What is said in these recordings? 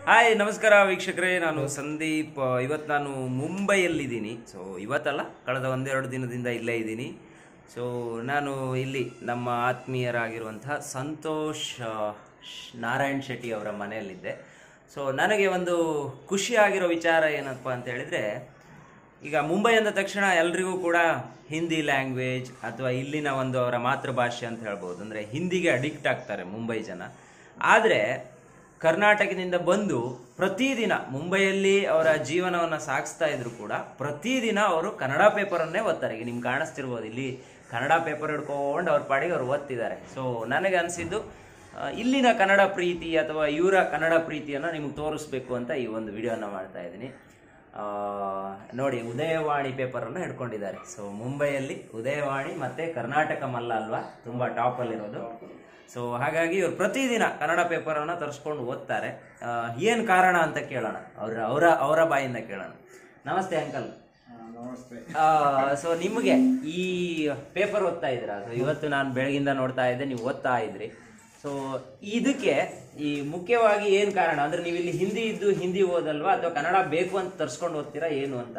Hi ನಮಸ್ಕಾರ ವೀಕ್ಷಕರೇ ನಾನು ಸಂದೀಪ್ ಇವತ್ತು ನಾನು ಮುಂಬೈಯಲ್ಲಿದ್ದೀನಿ ಸೊ ಇವತ್ತಲ್ಲ ಕಳೆದ ಒಂದೆರಡು ದಿನದಿಂದ ಇಲ್ಲೇ ಇದ್ದೀನಿ ಸೊ ನಾನು ಇಲ್ಲಿ ನಮ್ಮ ಆತ್ಮೀಯರಾಗಿರುವಂತಹ ಸಂತೋಷ್ ಆ, ಶ್- ನಾರಾಯಣ್ ಶೆಟ್ಟಿ ಅವರ ಮನೆಯಲ್ಲಿದ್ದೆ ಸೊ ನನಗೆ ಒಂದು ಖುಷಿಯಾಗಿರೋ ವಿಚಾರ ಏನಪ್ಪ ಅಂತ ಹೇಳಿದರೆ ಈಗ ಮುಂಬೈ ಅಂದ ತಕ್ಷಣ ಎಲ್ರಿಗೂ ಕೂಡ ಹಿಂದಿ ಲ್ಯಾಂಗ್ವೇಜ್ ಅಥವಾ ಇಲ್ಲಿನ ಒಂದು ಅವರ ಮಾತೃಭಾಷೆ ಅಂತ ಹೇಳ್ಬೋದು ಅಂದರೆ ಹಿಂದಿಗೆ ಅಡಿಕ್ಟ್ ಆಗ್ತಾರೆ ಮುಂಬೈ ಜನ ಆದರೆ ಕರ್ನಾಟಕದಿಂದ ಬಂದು ಪ್ರತಿದಿನ ಮುಂಬೈಯಲ್ಲಿ ಅವರ ಜೀವನವನ್ನು ಸಾಗಿಸ್ತಾ ಇದ್ರು ಕೂಡ ಪ್ರತಿದಿನ ಅವರು ಕನ್ನಡ ಪೇಪರನ್ನೇ ಓದ್ತಾರೆ ಈಗ ನಿಮ್ಗೆ ಕಾಣಿಸ್ತಿರ್ಬೋದು ಇಲ್ಲಿ ಕನ್ನಡ ಪೇಪರ್ ಹಿಡ್ಕೊಂಡು ಅವ್ರ ಪಾಡಿಗೆ ಅವ್ರು ಓದ್ತಿದ್ದಾರೆ ಸೊ ನನಗೆ ಅನಿಸಿದ್ದು ಆ, ಇಲ್ಲಿನ ಕನ್ನಡ ಪ್ರೀತಿ ಅಥವಾ ಇವರ ಕನ್ನಡ ಪ್ರೀತಿಯನ್ನು ನಿಮ್ಗೆ ತೋರಿಸ್ಬೇಕು ಅಂತ ಈ ಒಂದು ವಿಡಿಯೋನ ಮಾಡ್ತಾ ಇದ್ದೀನಿ ಆ, ನೋಡಿ ಉದಯವಾಣಿ ಪೇಪರನ್ನು ಹಿಡ್ಕೊಂಡಿದ್ದಾರೆ ಸೊ ಮುಂಬೈಯಲ್ಲಿ ಉದಯವಾಣಿ ಮತ್ತೆ ಕರ್ನಾಟಕ ಮಲ್ಲ ಅಲ್ವಾ ತುಂಬ ಟಾಪಲ್ಲಿರೋದು ಸೊ ಹಾಗಾಗಿ ಇವ್ರು ಪ್ರತಿದಿನ ಕನ್ನಡ ಪೇಪರನ್ನು ತರಿಸ್ಕೊಂಡು ಓದ್ತಾರೆ ಏನು ಕಾರಣ ಅಂತ ಕೇಳೋಣ ಅವರ ಅವರ ಅವರ ಬಾಯಿಂದ ಕೇಳೋಣ ನಮಸ್ತೆ ಅಂಕಲ್ ನಮಸ್ತೆ ಸೊ ನಿಮಗೆ ಈ ಪೇಪರ್ ಓದ್ತಾ ಇದ್ದೀರಾ ಸೊ ಇವತ್ತು ನಾನು ಬೆಳಗಿಂದ ನೋಡ್ತಾ ಇದ್ದೆ ನೀವು ಓದ್ತಾ ಇದ್ರಿ ಸೊ ಇದಕ್ಕೆ ಈ ಮುಖ್ಯವಾಗಿ ಏನು ಕಾರಣ ಅಂದ್ರೆ ನೀವು ಇಲ್ಲಿ ಹಿಂದಿ ಇದ್ದು ಹಿಂದಿ ಓದಲ್ವಾ ಅಥವಾ ಕನ್ನಡ ಬೇಕು ಅಂತ ತರ್ಸ್ಕೊಂಡು ಓದ್ತೀರಾ ಏನು ಅಂತ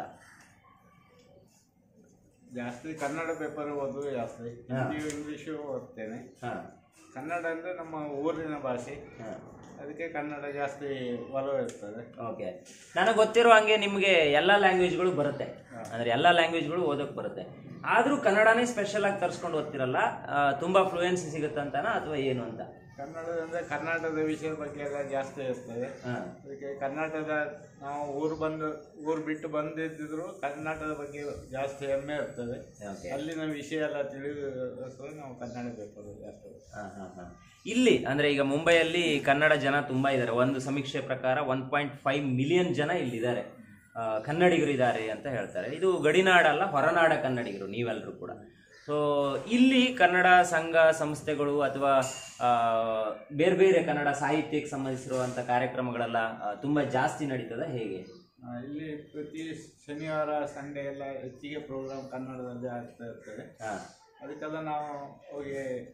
ಜಾಸ್ತಿ ಕನ್ನಡ ಪೇಪರ್ ಓದುದು ಜಾಸ್ತಿ ಹಿಂದಿ ಇಂಗ್ಲಿಷು ಓದ್ತೇನೆ ಹಾಂ ಕನ್ನಡ ಅಂದ್ರೆ ನಮ್ಮ ಊರಿನ ಭಾಷೆ ಹಾಂ ಅದಕ್ಕೆ ಕನ್ನಡ ಜಾಸ್ತಿ ಒಲವು ಇರ್ತದೆ ಓಕೆ ನನಗೆ ಗೊತ್ತಿರೋ ಹಂಗೆ ನಿಮಗೆ ಎಲ್ಲ ಲ್ಯಾಂಗ್ವೇಜ್ಗಳು ಬರುತ್ತೆ ಅಂದ್ರೆ ಎಲ್ಲ ಲ್ಯಾಂಗ್ವೇಜ್ಗಳು ಓದೋಕೆ ಬರುತ್ತೆ ಆದರೂ ಕನ್ನಡನೇ ಸ್ಪೆಷಲ್ ಆಗಿ ತರ್ಸ್ಕೊಂಡು ಓದ್ತಿರಲ್ಲ ಆ, ತುಂಬಾ ಫ್ಲೂಯೆನ್ಸಿ ಸಿಗುತ್ತಂತನಾ ಅಥವಾ ಏನು ಅಂತ ಕನ್ನಡದಂದ್ರೆ ಕರ್ನಾಟಕದ ವಿಷಯದ ಬಗ್ಗೆ ಎಲ್ಲ ಜಾಸ್ತಿ ಇರ್ತದೆ ಹಾಂ ಅದಕ್ಕೆ ಕರ್ನಾಟಕದ ನಾವು ಊರು ಬಂದು ಊರು ಬಿಟ್ಟು ಬಂದಿದ್ದಿದ್ರು ಕರ್ನಾಟಕದ ಬಗ್ಗೆ ಜಾಸ್ತಿ ಹೆಮ್ಮೆ ಇರ್ತದೆ ಓಕೆ ಅಲ್ಲಿನ ವಿಷಯ ಎಲ್ಲ ತಿಳಿಯೋಸ್ಕರ ನಾವು ಕನ್ನಡ ಪೇಪರ್ ಜಾಸ್ತಿ ಓದ್ತೇವೆ. ಹಾ, ಹಾ, ಹಾ. ಇಲ್ಲಿ ಅಂದ್ರೆ ಈಗ ಮುಂಬೈಯಲ್ಲಿ ಕನ್ನಡ ಜನ ತುಂಬಾ ಇದ್ದಾರೆ ಒಂದು ಸಮೀಕ್ಷೆ ಪ್ರಕಾರ ಒನ್ ಪಾಯಿಂಟ್ ಫೈವ್ ಮಿಲಿಯನ್ ಜನ ಇಲ್ಲಿದ್ದಾರೆ ಆ, ಕನ್ನಡಿಗರು ಇದ್ದಾರೆ ಅಂತ ಹೇಳ್ತಾರೆ ಇದು ಗಡಿನಾಡಲ್ಲ ಹೊರನಾಡ ಕನ್ನಡಿಗರು ನೀವೆಲ್ಲರೂ ಕೂಡ ಸೊ ಇಲ್ಲಿ ಕನ್ನಡ ಸಂಘ ಸಂಸ್ಥೆಗಳು ಅಥವಾ ಆ, ಬೇರೆ ಬೇರೆ ಕನ್ನಡ ಸಾಹಿತ್ಯಕ್ಕೆ ಸಂಬಂಧಿಸಿರುವಂಥ ಕಾರ್ಯಕ್ರಮಗಳೆಲ್ಲ ಆ, ತುಂಬಾ ಜಾಸ್ತಿ ನಡೀತದ ಹೇಗೆ ಆ, ಇಲ್ಲಿ ಪ್ರತಿ ಶನಿವಾರ ಸಂಡೇ ಎಲ್ಲ ಹೆಚ್ಚಿಗೆ ಪ್ರೋಗ್ರಾಮ್ ಕನ್ನಡದಲ್ಲಿ ಆಗ್ತಾ ಇರ್ತದೆ ಹಾ ಅದಕ್ಕೆಲ್ಲ ನಾವು ಹೋಗಿ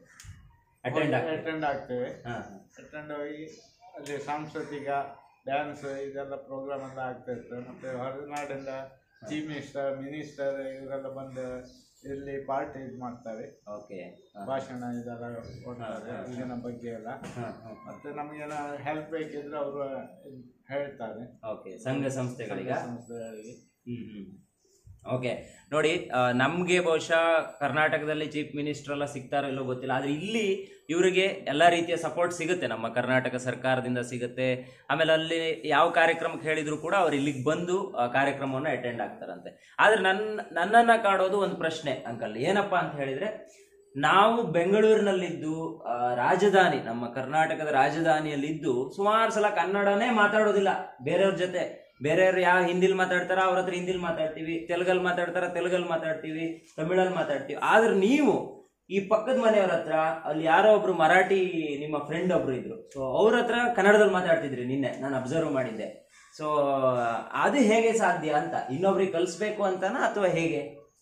ಅಟೆಂಡ್ ಆಗ್ತದೆ ಅಟೆಂಡ್ ಆಗ್ತೇವೆ ಹಾ ಅಟೆಂಡ್ ಹೋಗಿ ಅಲ್ಲಿ ಸಾಂಸ್ಕೃತಿಕ ಡ್ಯಾನ್ಸ್ ಇದೆಲ್ಲ ಪ್ರೋಗ್ರಾಮ್ ಎಲ್ಲ ಆಗ್ತಾ ಇರ್ತದೆ ಮತ್ತೆ ಹೊರನಾಡಿಂದ ಚೀಫ್ ಮಿನಿಸ್ಟರ್ ಮಿನಿಸ್ಟರ್ ಇವರೆಲ್ಲ ಬಂದು ಇಲ್ಲಿ ಪಾರ್ಟಿ ಇದು ಮಾಡ್ತಾರೆ ಓಕೆ ಭಾಷಣ ಇದೆಲ್ಲ ಕೊಡ್ತಾರೆ ಈಗಿನ ಬಗ್ಗೆ ಎಲ್ಲ ಮತ್ತೆ ನಮಗೇನ ಹೆಲ್ಪ್ ಬೇಕಿದ್ರೆ ಅವರು ಹೇಳ್ತಾರೆ ಓಕೆ ಸಂಘ ಸಂಸ್ಥೆಗಳಿಗ ಸಂಸ್ಥೆಗಳಿಗೆ ಹ್ಮ್ ಹ್ಮ್ ಓಕೆ ನೋಡಿ ಆ, ನಮ್ಗೆ ಬಹುಶಃ ಕರ್ನಾಟಕದಲ್ಲಿ ಚೀಫ್ ಮಿನಿಸ್ಟರ್ ಎಲ್ಲ ಸಿಗ್ತಾರೋ ಇಲ್ಲೋ ಗೊತ್ತಿಲ್ಲ ಆದ್ರೆ ಇಲ್ಲಿ ಇವರಿಗೆ ಎಲ್ಲ ರೀತಿಯ ಸಪೋರ್ಟ್ ಸಿಗುತ್ತೆ ನಮ್ಮ ಕರ್ನಾಟಕ ಸರ್ಕಾರದಿಂದ ಸಿಗುತ್ತೆ ಆಮೇಲೆ ಅಲ್ಲಿ ಯಾವ ಕಾರ್ಯಕ್ರಮಕ್ಕೆ ಹೇಳಿದ್ರು ಕೂಡ ಅವ್ರು ಇಲ್ಲಿಗೆ ಬಂದು ಆ ಕಾರ್ಯಕ್ರಮವನ್ನು ಅಟೆಂಡ್ ಆಗ್ತಾರಂತೆ ಆದ್ರೆ ನನ್ನ ನನ್ನನ್ನ ಕಾಡೋದು ಒಂದು ಪ್ರಶ್ನೆ ಅಂಕಲ್ ಏನಪ್ಪಾ ಅಂತ ಹೇಳಿದ್ರೆ ನಾವು ಬೆಂಗಳೂರಿನಲ್ಲಿದ್ದು ಆ, ರಾಜಧಾನಿ ನಮ್ಮ ಕರ್ನಾಟಕದ ರಾಜಧಾನಿಯಲ್ಲಿದ್ದು ಸುಮಾರು ಸಲ ಕನ್ನಡನೇ ಮಾತಾಡೋದಿಲ್ಲ ಬೇರೆಯವ್ರ ಜೊತೆ ಬೇರೆಯವ್ರು ಯಾವ ಹಿಂದಿಲ್ ಮಾತಾಡ್ತಾರ ಅವ್ರ ಹತ್ರ ಹಿಂದಿಲ್ ಮಾತಾಡ್ತೀವಿ ತೆಲುಗಲ್ಲಿ ಮಾತಾಡ್ತಾರ ತೆಲುಗಲ್ಲಿ ಮಾತಾಡ್ತೀವಿ ತಮಿಳಲ್ಲಿ ಮಾತಾಡ್ತೀವಿ ಆದ್ರೆ ನೀವು ಈ ಪಕ್ಕದ ಮನೆಯವ್ರ ಹತ್ರ ಅಲ್ಲಿ ಯಾರೋ ಒಬ್ರು ಮರಾಠಿ ನಿಮ್ಮ ಫ್ರೆಂಡ್ ಒಬ್ರು ಇದ್ರು ಸೊ ಅವ್ರ ಹತ್ರ ಕನ್ನಡದಲ್ಲಿ ಮಾತಾಡ್ತಿದ್ರಿ ನಿನ್ನೆ ನಾನು ಅಬ್ಸರ್ವ್ ಮಾಡಿದ್ದೆ ಸೊ ಅದು ಹೇಗೆ ಸಾಧ್ಯ ಅಂತ ಇನ್ನೊಬ್ರಿಗೆ ಕಲಿಸ್ಬೇಕು ಅಂತನಾ ಅಥವಾ ಹೇಗೆ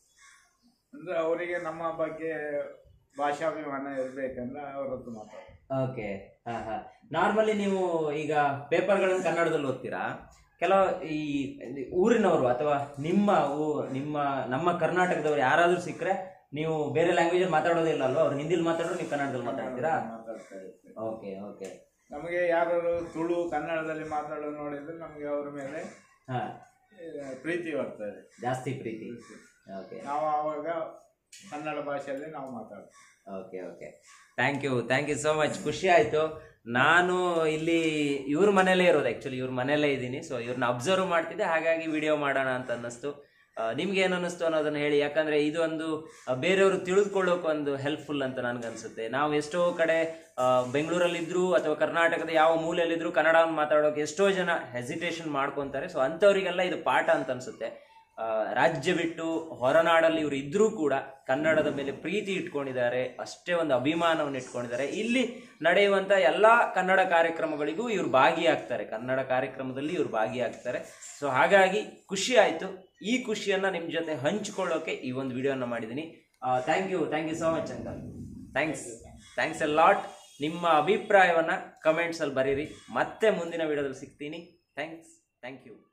ಅಂದ್ರೆ ಅವರಿಗೆ ನಮ್ಮ ಬಗ್ಗೆ ಭಾಷಾಭಿಮಾನ ಇರ್ಬೇಕಂದ್ರೆ ಅವ್ರ ಹತ್ರ ಮಾತಾಡ್ತಾರೆ ಓಕೆ ಹಾ ಹಾ ನಾರ್ಮಲಿ ನೀವು ಈಗ ಪೇಪರ್ಗಳನ್ನು ಕನ್ನಡದಲ್ಲಿ ಓದ್ತೀರಾ ಕೆಲವು ಈ ಊರಿನವರು ಅಥವಾ ನಿಮ್ಮ ಊ ನಿಮ್ಮ ನಮ್ಮ ಕರ್ನಾಟಕದವ್ರು ಯಾರಾದ್ರೂ ಸಿಕ್ಕರೆ ನೀವು ಬೇರೆ ಲ್ಯಾಂಗ್ವೇಜ್ ಮಾತಾಡೋದಿಲ್ಲ ಅಲ್ವಾ ಅವ್ರು ಹಿಂದಿಲಿ ಮಾತಾಡೋರು ನೀವು ಕನ್ನಡದಲ್ಲಿ ಮಾತಾಡ್ತೀರಾ ಮಾತಾಡ್ತಾ ಇರ್ತಾರೆ ಓಕೆ ಓಕೆ ನಮಗೆ ಯಾರು ತುಳು ಕನ್ನಡದಲ್ಲಿ ಮಾತಾಡೋದು ನೋಡಿದ್ರೆ ನಮಗೆ ಅವ್ರ ಮೇಲೆ ಹಾ ಆ, ಪ್ರೀತಿ ಬರ್ತದೆ ಜಾಸ್ತಿ ಪ್ರೀತಿ ಓಕೆ ನಾವು ಆವಾಗ ಕನ್ನಡ ಭಾಷೆಯಲ್ಲಿ ನಾವು ಮಾತಾಡ್ತೀವಿ okay okay thank you thank you so much ಖುಷಿ ಆಯಿತು ನಾನು ಇಲ್ಲಿ ಇವ್ರ ಮನೇಲೇ ಇರೋದು ಆ್ಯಕ್ಚುಲಿ ಇವ್ರ ಮನೇಲೇ ಇದ್ದೀನಿ ಸೊ ಇವ್ರನ್ನ ಅಬ್ಸರ್ವ್ ಮಾಡ್ತಿದ್ದೆ ಹಾಗಾಗಿ ವಿಡಿಯೋ ಮಾಡೋಣ ಅಂತ ಅನ್ನಿಸ್ತು ನಿಮ್ಗೆ ಏನು ಅನ್ನಿಸ್ತು ಅನ್ನೋದನ್ನ ಹೇಳಿ ಯಾಕಂದ್ರೆ ಇದು ಒಂದು ಆ, ಬೇರೆಯವರು ತಿಳಿದುಕೊಳ್ಳೋಕೆ ಒಂದು ಹೆಲ್ಪ್ಫುಲ್ ಅಂತ ನನಗನ್ಸುತ್ತೆ ನಾವು ಎಷ್ಟೋ ಕಡೆ ಆ, ಬೆಂಗಳೂರಲ್ಲಿದ್ರು ಅಥವಾ ಕರ್ನಾಟಕದ ಯಾವ ಮೂಲೆಯಲ್ಲಿದ್ರು ಕನ್ನಡ ಮಾತಾಡೋಕೆ ಎಷ್ಟೋ ಜನ ಹೆಸಿಟೇಷನ್ ಮಾಡ್ಕೊತಾರೆ ಸೊ ಅಂಥವ್ರಿಗೆಲ್ಲ ಇದು ಪಾಠ ಅಂತ ಅನ್ಸುತ್ತೆ ಆ, ರಾಜ್ಯ ಬಿಟ್ಟು ಹೊರನಾಡಲ್ಲಿ ಇವರು ಇದ್ರೂ ಕೂಡ ಕನ್ನಡದ ಮೇಲೆ ಪ್ರೀತಿ ಇಟ್ಕೊಂಡಿದ್ದಾರೆ ಅಷ್ಟೇ ಒಂದು ಅಭಿಮಾನವನ್ನು ಇಟ್ಕೊಂಡಿದ್ದಾರೆ ಇಲ್ಲಿ ನಡೆಯುವಂತ ಎಲ್ಲಾ ಕನ್ನಡ ಕಾರ್ಯಕ್ರಮಗಳಿಗೂ ಇವ್ರು ಭಾಗಿಯಾಗ್ತಾರೆ ಕನ್ನಡ ಕಾರ್ಯಕ್ರಮದಲ್ಲಿ ಇವ್ರು ಭಾಗಿಯಾಗ್ತಾರೆ ಸೊ ಹಾಗಾಗಿ ಖುಷಿ ಆಯ್ತು ಈ ಖುಷಿಯನ್ನ ನಿಮ್ ಜೊತೆ ಹಂಚ್ಕೊಳ್ಳೋಕೆ ಈ ಒಂದು ವಿಡಿಯೋನ ಮಾಡಿದ್ದೀನಿ thank you thank you so much uncle thanks thanks a lot ನಿಮ್ಮ ಅಭಿಪ್ರಾಯವನ್ನು ಕಮೆಂಟ್ಸಲ್ಲಿ ಬರೀರಿ ಮತ್ತೆ ಮುಂದಿನ ವಿಡಿಯೋದಲ್ಲಿ ಸಿಗ್ತೀನಿ ಥ್ಯಾಂಕ್ಸ್ ಥ್ಯಾಂಕ್ ಯು